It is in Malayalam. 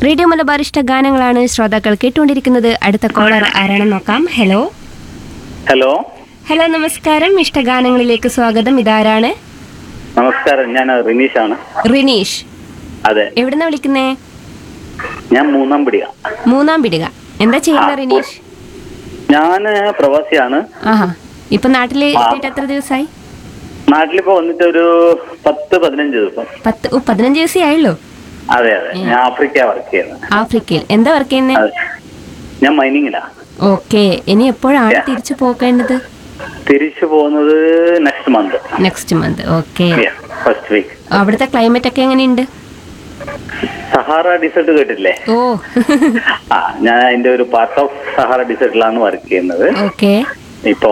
റേഡിയോ മലബാർ ഇഷ്ട ഗാനങ്ങളാണ് ശ്രോതാക്കൾ കേട്ടുകൊണ്ടിരിക്കുന്നത് അടുത്ത കോളർ ആരാണെന്ന് നോക്കാം ഹലോ ഹലോ ഹലോ നമസ്കാരം ഇഷ്ടഗാനങ്ങളിലേക്ക് സ്വാഗതം ഇതാരാണ് നമസ്കാരം ഞാൻ റിനീഷാണ് റിനീഷ് അതെ എവിടുന്ന വിളിക്കുന്നേ ഞാൻ മൂന്നാം പിടിയ മൂന്നാം പിടിക എന്താ ചെയ്യുന്നത് റിനീഷ് ഞാൻ പ്രവാസിയാണ് ആഹാ ഇപ്പൊ നാട്ടില് എത്തിയിട്ട് എത്ര ദിവസമായി നാട്ടിലിപ്പോ വന്നിട്ട് ഒരു പത്ത് പതിനഞ്ച് ദിവസം പത്ത് ഓ പതിനഞ്ച് ദിവസമേ ആയുള്ളൂ അതെ അതെ ഞാൻ ആഫ്രിക്ക വർക്ക് ചെയ്യുന്നത് ആഫ്രിക്കയിൽ എന്താ വർക്ക് ചെയ്യുന്നത് അതെ ഞാൻ മൈനിങ്ങിലാ ഓക്കെ ഇനി എപ്പോഴാണ് തിരിച്ചു പോകേണ്ടത് തിരിച്ചു പോകുന്നത് next month next month okay first week അവിടുത്തെ ക്ലൈമറ്റ് ഒക്കെ എങ്ങനെയുണ്ട് സഹാറ ഡിസേർട്ട് കേട്ടില്ലേ ഓ ആ ഞാൻ അതിന്റെ ഒരു പാർട്ട് ഓഫ് സഹാറ ഡിസേർട്ടിലാണ് വർക്ക് ചെയ്യുന്നത് ഓക്കെ ഇപ്പൊ